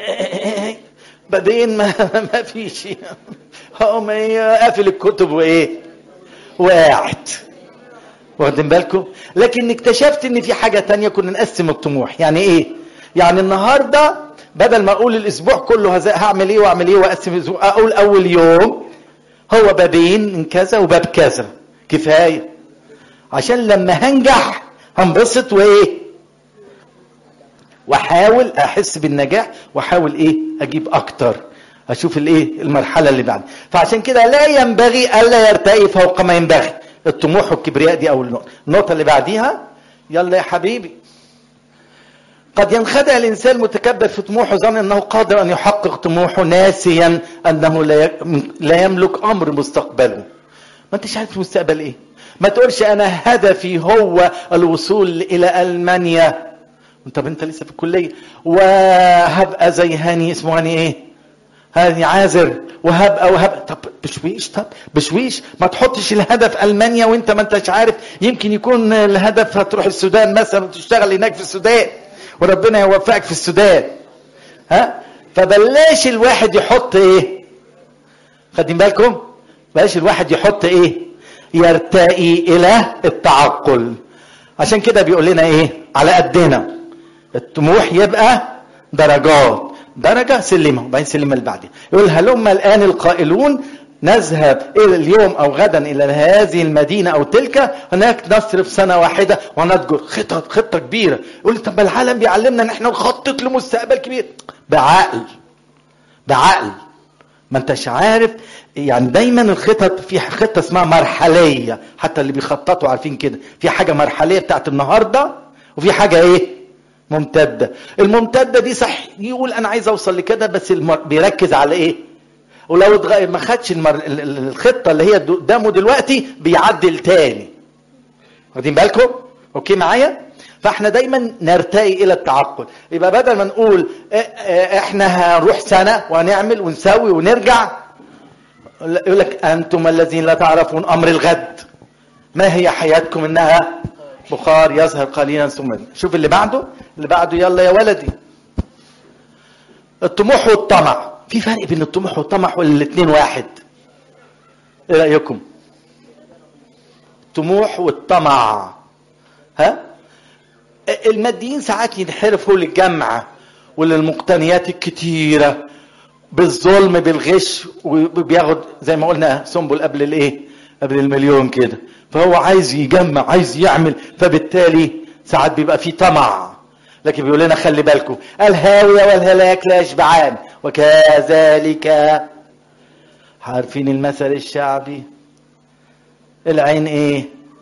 بعدين ما ما فيش اقوم ايه قافل الكتب وايه وقاعد واخدين بالكم لكن اكتشفت ان في حاجه تانية كنا نقسم الطموح يعني ايه يعني النهارده بدل ما اقول الاسبوع كله هعمل ايه واعمل ايه واقسم الاسبوع اقول اول يوم هو بابين من كذا وباب كذا كفايه عشان لما هنجح هنبسط وايه واحاول احس بالنجاح واحاول ايه اجيب اكتر اشوف الايه المرحله اللي بعد فعشان كده لا ينبغي الا يرتقي فوق ما ينبغي الطموح والكبرياء دي اول نقطه النقطه اللي بعديها يلا يا حبيبي قد ينخدع الانسان المتكبر في طموحه ظن انه قادر ان يحقق طموحه ناسيا انه لا يملك امر مستقبله ما انتش عارف المستقبل ايه ما تقولش انا هدفي هو الوصول الى المانيا طب انت لسه في الكليه وهبقى زي هاني اسمه هاني ايه هاني عازر وهبقى وهبقى طب بشويش طب بشويش ما تحطش الهدف المانيا وانت ما انتش عارف يمكن يكون الهدف هتروح السودان مثلا وتشتغل هناك في السودان وربنا يوفقك في السودان ها فبلاش الواحد يحط ايه خدين بالكم بلاش الواحد يحط ايه يرتقي الى التعقل عشان كده بيقول لنا ايه على قدنا الطموح يبقى درجات درجة سلمة وبعدين سلمة اللي بعدها يقول هلم الآن القائلون نذهب إلى اليوم أو غدا إلى هذه المدينة أو تلك هناك نصرف سنة واحدة ونتجر خطط خطة كبيرة يقول لي طب العالم بيعلمنا إن إحنا نخطط لمستقبل كبير بعقل بعقل ما انتش عارف يعني دايما الخطط في خطه اسمها مرحليه حتى اللي بيخططوا عارفين كده في حاجه مرحليه بتاعت النهارده وفي حاجه ايه ممتده الممتده دي صح يقول انا عايز اوصل لكده بس المر... بيركز على ايه ولو اتغ... ما خدش المر... الخطه اللي هي قدامه دلوقتي بيعدل تاني واخدين بالكم اوكي معايا فاحنا دايما نرتقي الى التعقل يبقى بدل ما نقول احنا هنروح سنه وهنعمل ونسوي ونرجع يقول لك انتم الذين لا تعرفون امر الغد ما هي حياتكم انها بخار يظهر قليلا ثم شوف اللي بعده اللي بعده يلا يا ولدي الطموح والطمع في فرق بين الطموح والطمع ولا الاثنين واحد ايه رايكم الطموح والطمع ها الماديين ساعات ينحرفوا للجمع وللمقتنيات الكتيرة بالظلم بالغش وبياخد زي ما قلنا سنبل قبل الايه قبل المليون كده فهو عايز يجمع عايز يعمل فبالتالي ساعات بيبقى فيه طمع لكن بيقول لنا خلي بالكم الهاوية والهلاك لا يشبعان وكذلك عارفين المثل الشعبي العين ايه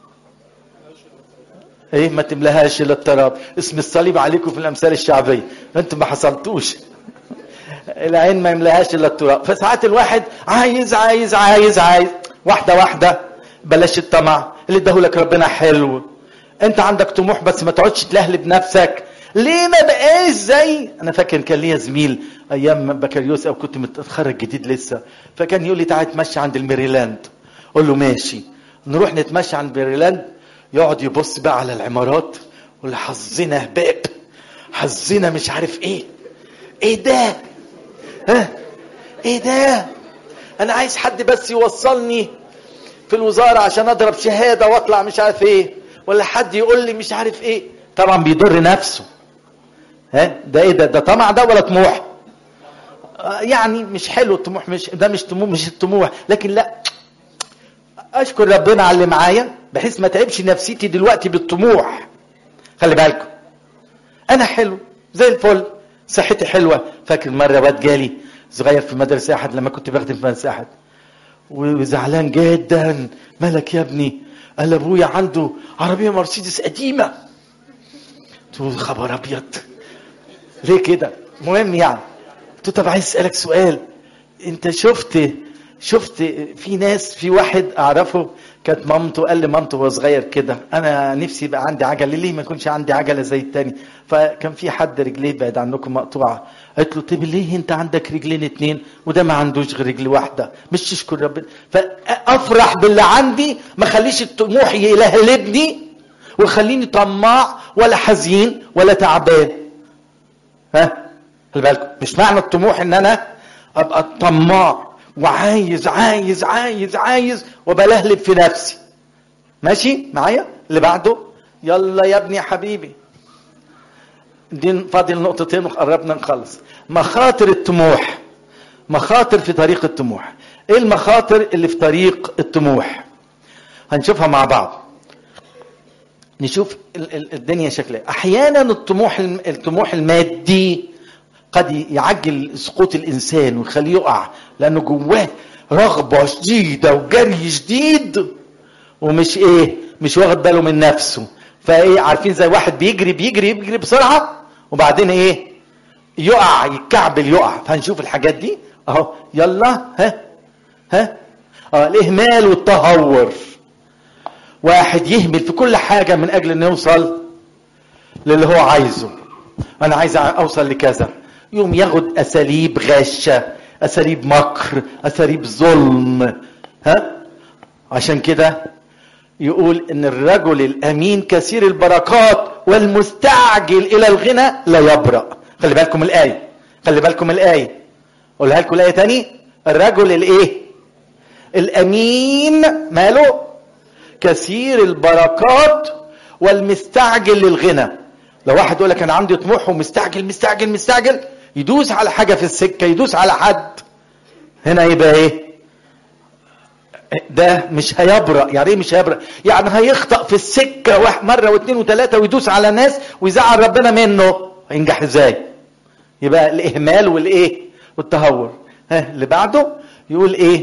ايه ما تملاهاش الا التراب اسم الصليب عليكم في الامثال الشعبيه انتم ما حصلتوش العين ما يملاهاش الا التراب فساعات الواحد عايز عايز عايز عايز واحده واحده بلاش الطمع اللي اداهولك ربنا حلو انت عندك طموح بس ما تقعدش تلهلب نفسك ليه ما بقاش زي انا فاكر كان ليا زميل ايام بكالوريوس او كنت متخرج جديد لسه فكان يقول لي تعالى اتمشى عند الميريلاند اقول له ماشي نروح نتمشى عند الميريلاند يقعد يبص بقى على العمارات يقول حظنا هباب حظنا مش عارف ايه ايه ده ها ايه ده انا عايز حد بس يوصلني في الوزاره عشان اضرب شهاده واطلع مش عارف ايه ولا حد يقول لي مش عارف ايه طبعا بيضر نفسه ها ده ايه ده ده طمع ده ولا طموح يعني مش حلو الطموح مش ده مش طموح مش الطموح لكن لا اشكر ربنا على اللي معايا بحيث ما تعبش نفسيتي دلوقتي بالطموح خلي بالكم انا حلو زي الفل صحتي حلوه فاكر مره واد جالي صغير في مدرسه احد لما كنت بخدم في مدرسه احد وزعلان جدا مالك يا ابني قال ابويا عنده عربيه مرسيدس قديمه تقول خبر ابيض ليه كده مهم يعني قلت طب عايز اسالك سؤال انت شفت شفت في ناس في واحد اعرفه كانت مامته قال لي مامته وهو صغير كده انا نفسي يبقى عندي عجله ليه ما يكونش عندي عجله زي التاني فكان في حد رجليه بعد عنكم مقطوعه قالت له طب ليه انت عندك رجلين اتنين وده ما عندوش غير رجل واحده مش تشكر ربنا فافرح باللي عندي ما خليش الطموح يلهلبني ويخليني طماع ولا حزين ولا تعبان ها خلي بالكم مش معنى الطموح ان انا ابقى طماع وعايز عايز عايز عايز وبلهلب في نفسي ماشي معايا اللي بعده يلا يا ابني يا حبيبي دي فاضل نقطتين وقربنا نخلص مخاطر الطموح مخاطر في طريق الطموح ايه المخاطر اللي في طريق الطموح هنشوفها مع بعض نشوف الدنيا شكلها احيانا الطموح الطموح المادي قد يعجل سقوط الانسان ويخليه يقع لانه جواه رغبه شديده وجري شديد ومش ايه مش واخد باله من نفسه فايه عارفين زي واحد بيجري بيجري بيجري بسرعه وبعدين ايه يقع يتكعبل يقع فهنشوف الحاجات دي اهو يلا ها ها اه الاهمال والتهور واحد يهمل في كل حاجه من اجل انه يوصل للي هو عايزه انا عايز اوصل لكذا يوم ياخد اساليب غشه اساليب مكر اساليب ظلم ها عشان كده يقول ان الرجل الامين كثير البركات والمستعجل الى الغنى لا يبرأ خلي بالكم الايه خلي بالكم الايه اقولها لكم الايه تاني الرجل الايه الامين ماله كثير البركات والمستعجل للغنى لو واحد يقول لك انا عندي طموح ومستعجل مستعجل مستعجل يدوس على حاجه في السكه يدوس على حد هنا يبقى ايه ده مش هيبرأ يعني ايه مش هيبرأ يعني هيخطأ في السكة واحد مرة واثنين وثلاثة ويدوس على ناس ويزعل ربنا منه هينجح ازاي يبقى الاهمال والايه والتهور ها اللي بعده يقول ايه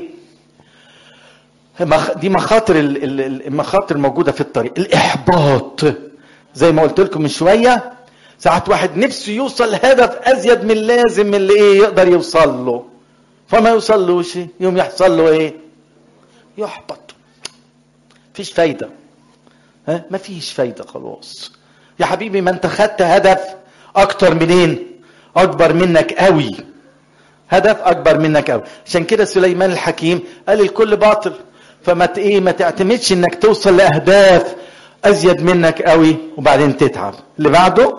دي مخاطر المخاطر موجودة في الطريق الإحباط زي ما قلت لكم من شوية ساعات واحد نفسه يوصل لهدف أزيد من اللازم من اللي إيه يقدر يوصل له فما يوصلوش يوم يحصل له إيه يحبط مفيش فايدة ها مفيش فايدة خلاص يا حبيبي ما انت خدت هدف أكتر منين أكبر منك قوي هدف أكبر منك قوي عشان كده سليمان الحكيم قال الكل باطل فما ايه ما تعتمدش انك توصل لاهداف ازيد منك قوي وبعدين تتعب اللي بعده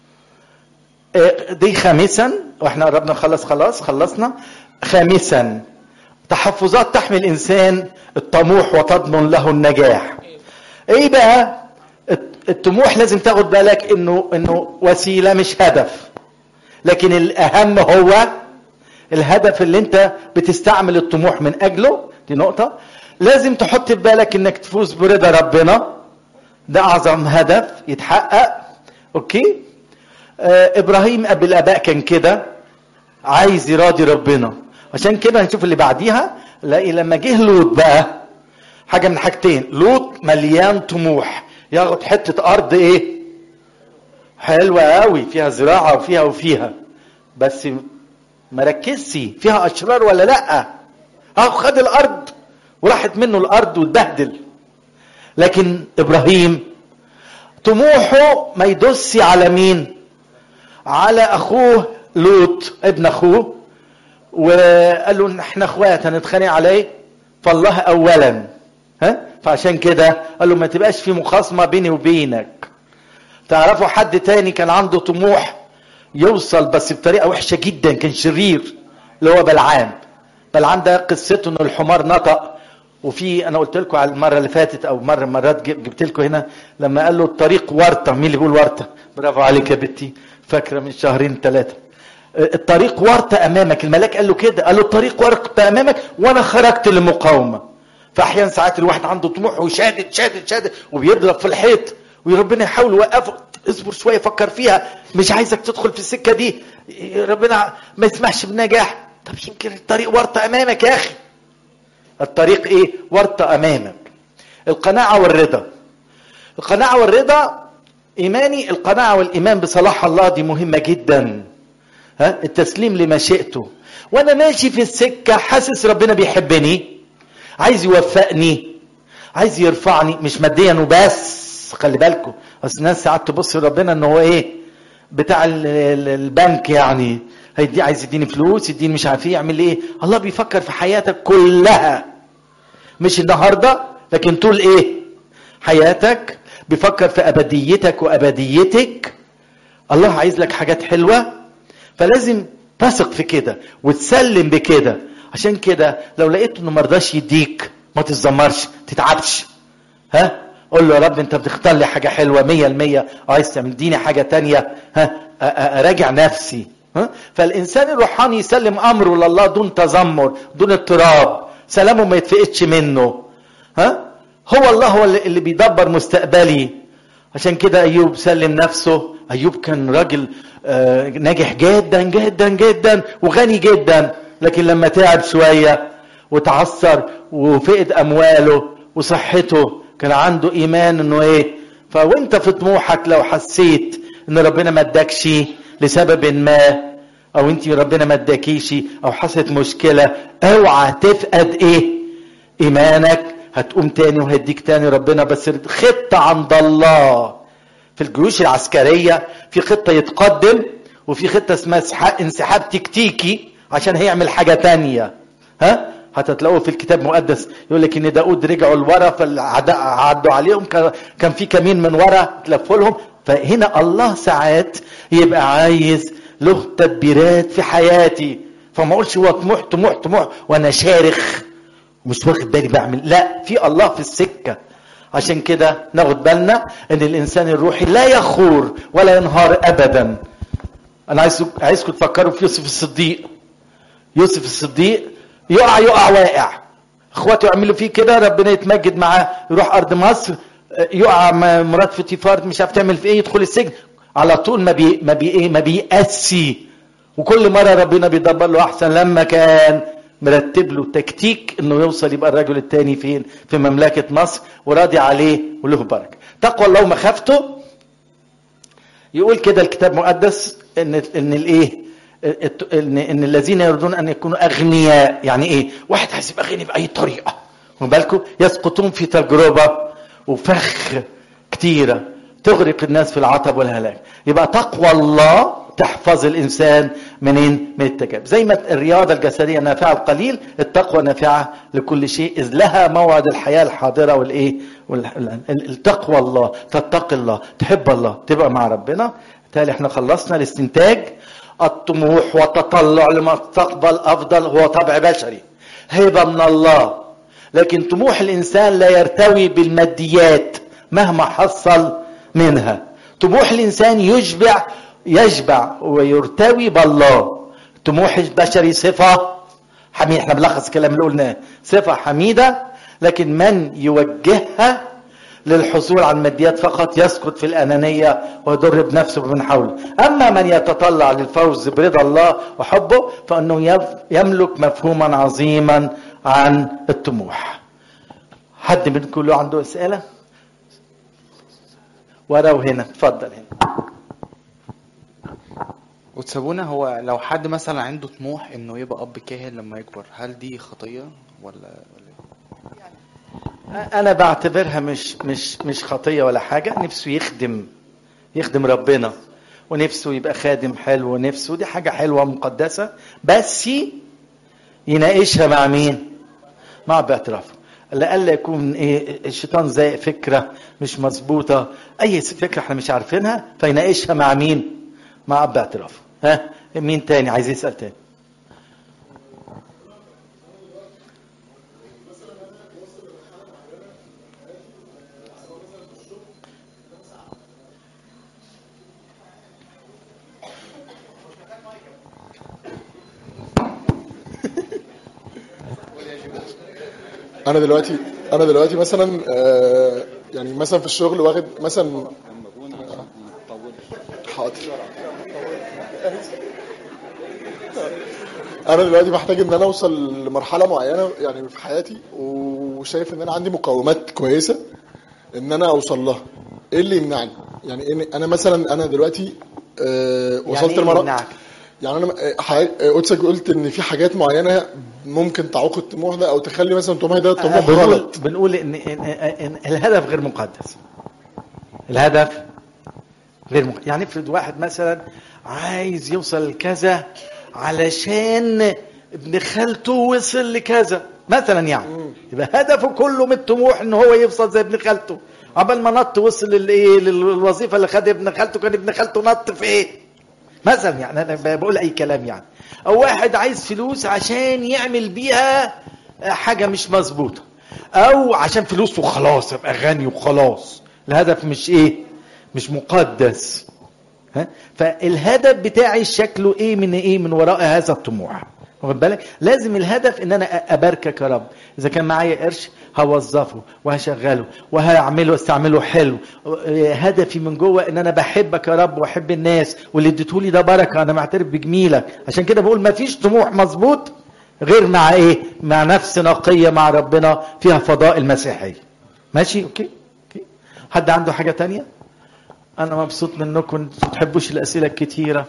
دي خامسا واحنا قربنا نخلص خلاص خلصنا خامسا تحفظات تحمي الانسان الطموح وتضمن له النجاح ايه بقى الطموح لازم تاخد بالك انه انه وسيله مش هدف لكن الاهم هو الهدف اللي انت بتستعمل الطموح من اجله دي نقطه لازم تحط في بالك انك تفوز برضا ربنا ده اعظم هدف يتحقق اوكي آه ابراهيم ابي الاباء كان كده عايز يراضي ربنا عشان كده هنشوف اللي بعديها لاقي لما جه لوط بقى حاجه من حاجتين لوط مليان طموح ياخد حته ارض ايه حلوه قوي فيها زراعه وفيها وفيها بس ما ركزش فيها اشرار ولا لا اهو خد الارض وراحت منه الارض واتبهدل لكن ابراهيم طموحه ما يدس على مين على اخوه لوط ابن اخوه وقال له احنا اخوات هنتخانق عليه فالله اولا ها فعشان كده قال له ما تبقاش في مخاصمه بيني وبينك تعرفوا حد تاني كان عنده طموح يوصل بس بطريقه وحشه جدا كان شرير اللي هو بلعام بلعام ده قصته ان الحمار نطق وفي انا قلت لكم على المره اللي فاتت او مره مرات جبت لكم هنا لما قال له الطريق ورطه مين اللي بيقول ورطه برافو عليك يا بنتي فاكره من شهرين ثلاثه الطريق ورطه امامك الملاك قال له كده قال له الطريق ورطه امامك وانا خرجت للمقاومه فاحيانا ساعات الواحد عنده طموح وشادد شادد شادد وبيضرب في الحيط وربنا يحاول يوقفه اصبر شويه فكر فيها مش عايزك تدخل في السكه دي ربنا ما يسمحش بالنجاح طب يمكن الطريق ورطه امامك يا اخي الطريق ايه ورطه امامك القناعه والرضا القناعه والرضا ايماني القناعه والايمان بصلاح الله دي مهمه جدا ها التسليم لمشيئته وانا ماشي في السكه حاسس ربنا بيحبني عايز يوفقني عايز يرفعني مش ماديا وبس خلي بالكم اصل الناس ساعات تبص لربنا ان هو ايه بتاع البنك يعني هيدي عايز يديني فلوس يديني مش عارف ايه يعمل ايه الله بيفكر في حياتك كلها مش النهارده لكن طول ايه حياتك بيفكر في ابديتك وابديتك الله عايز لك حاجات حلوه فلازم تثق في كده وتسلم بكده عشان كده لو لقيت انه مرضاش يديك ما تتذمرش تتعبش ها قول له يا رب انت بتختار لي حاجه حلوه مية المية عايز تديني حاجه تانية ها اراجع نفسي ها فالانسان الروحاني يسلم امره لله دون تذمر دون اضطراب سلامه ما يتفقدش منه ها هو الله هو اللي بيدبر مستقبلي عشان كده ايوب سلم نفسه ايوب كان راجل آه ناجح جدا جدا جدا وغني جدا لكن لما تعب شويه وتعثر وفقد امواله وصحته كان عنده ايمان انه ايه فوانت في طموحك لو حسيت ان ربنا ما ادكش لسبب ما او انت ربنا ما اداكيش او حصلت مشكله اوعى تفقد ايه ايمانك هتقوم تاني وهيديك تاني ربنا بس خطه عند الله في الجيوش العسكريه في خطه يتقدم وفي خطه اسمها انسحاب تكتيكي عشان هيعمل حاجه تانية ها هتتلاقوا في الكتاب المقدس يقول لك ان داود رجعوا لورا فالعداء عدوا عليهم كان في كمين من ورا تلفوا لهم فهنا الله ساعات يبقى عايز له تدبيرات في حياتي فما اقولش هو طموح طموح طموح وانا شارخ مش واخد بالي بعمل لا في الله في السكه عشان كده ناخد بالنا ان الانسان الروحي لا يخور ولا ينهار ابدا انا عايز عايزكم تفكروا في يوسف الصديق يوسف الصديق يقع يقع واقع اخواته يعملوا فيه كده ربنا يتمجد معاه يروح ارض مصر يقع مرات فوتيفار مش عارف تعمل في ايه يدخل السجن على طول ما بي ما بي ايه ما بيأسي وكل مره ربنا بيدبر له احسن لما كان مرتب له تكتيك انه يوصل يبقى الرجل الثاني فين في مملكه مصر وراضي عليه وله بركه تقوى الله ومخافته يقول كده الكتاب المقدس ان ان الايه ان ان الذين يريدون ان يكونوا اغنياء يعني ايه واحد عايز يبقى غني باي طريقه خد بالكم يسقطون في تجربه وفخ كتيره تغرق الناس في العطب والهلاك يبقى تقوى الله تحفظ الانسان منين من التجارب زي ما الرياضه الجسديه نافعه القليل التقوى نافعه لكل شيء اذ لها موعد الحياه الحاضره والايه التقوى الله تتقي الله تحب الله تبقى مع ربنا بالتالي احنا خلصنا الاستنتاج الطموح والتطلع لمستقبل افضل هو طبع بشري هبه من الله لكن طموح الانسان لا يرتوي بالماديات مهما حصل منها طموح الانسان يشبع يشبع ويرتوي بالله طموح البشري صفه حميد احنا بنلخص الكلام اللي قلناه صفه حميده لكن من يوجهها للحصول على الماديات فقط يسقط في الأنانية ويضر بنفسه ومن حوله أما من يتطلع للفوز برضا الله وحبه فأنه يملك مفهوما عظيما عن الطموح حد منكم له عنده أسئلة وراه هنا اتفضل هنا وتسابونا هو لو حد مثلا عنده طموح انه يبقى اب كاهن لما يكبر هل دي خطيه ولا ولا انا بعتبرها مش مش مش خطيه ولا حاجه نفسه يخدم يخدم ربنا ونفسه يبقى خادم حلو ونفسه دي حاجه حلوه مقدسه بس يناقشها مع مين مع باعترافه لألا يكون ايه الشيطان زي فكره مش مظبوطه اي فكره احنا مش عارفينها فيناقشها مع مين مع اب اعترافه ها مين تاني عايز يسال تاني انا دلوقتي انا دلوقتي مثلا آه، يعني مثلا في الشغل واخد مثلا حاضر انا دلوقتي محتاج ان انا اوصل لمرحله معينه يعني في حياتي وشايف ان انا عندي مقومات كويسه ان انا اوصل لها ايه اللي يمنعني يعني إيه انا مثلا انا دلوقتي آه، وصلت يعني إيه لمرحله يمنعك؟ يعني انا حضرتك- قدسك قلت ان في حاجات معينه ممكن تعوق الطموح ده او تخلي مثلا طموحي ده طموح بنقول غلط بنقول إن, إن, إن الهدف غير مقدس الهدف غير مقدس يعني افرض واحد مثلا عايز يوصل لكذا علشان ابن خالته وصل لكذا مثلا يعني يبقى هدفه كله من الطموح ان هو يوصل زي ابن خالته عبال ما نط وصل للايه للوظيفه اللي خدها ابن خالته كان ابن خالته نط في ايه مثلا يعني انا بقول اي كلام يعني او واحد عايز فلوس عشان يعمل بيها حاجه مش مظبوطه او عشان فلوس وخلاص ابقى غني وخلاص الهدف مش ايه مش مقدس ها فالهدف بتاعي شكله ايه من ايه من وراء هذا الطموح واخد بالك لازم الهدف ان انا اباركك يا رب اذا كان معايا قرش هوظفه وهشغله وهعمله واستعمله حلو هدفي من جوه ان انا بحبك يا رب واحب الناس واللي اديتهولي ده بركه انا معترف بجميلك عشان كده بقول ما فيش طموح مظبوط غير مع ايه مع نفس نقيه مع ربنا فيها فضاء المسيحيه ماشي اوكي اوكي حد عنده حاجه تانية انا مبسوط منكم ما تحبوش الاسئله الكتيره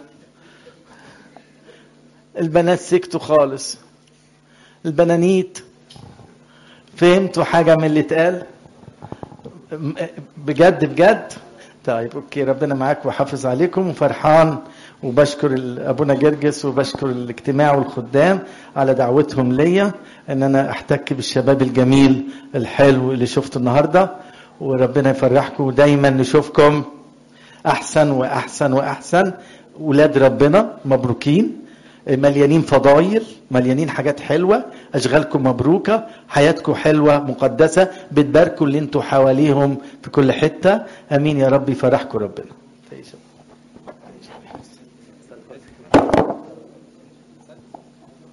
البنات سكتوا خالص البنانيت فهمتوا حاجة من اللي اتقال م- بجد بجد طيب اوكي ربنا معاك وحافظ عليكم وفرحان وبشكر ال- ابونا جرجس وبشكر الاجتماع والخدام على دعوتهم ليا ان انا احتك بالشباب الجميل الحلو اللي شفته النهارده وربنا يفرحكم ودايما نشوفكم احسن واحسن واحسن ولاد ربنا مبروكين مليانين فضايل مليانين حاجات حلوه اشغالكم مبروكه حياتكم حلوه مقدسه بتباركوا اللي انتوا حواليهم في كل حته امين يا رب يفرحكم ربنا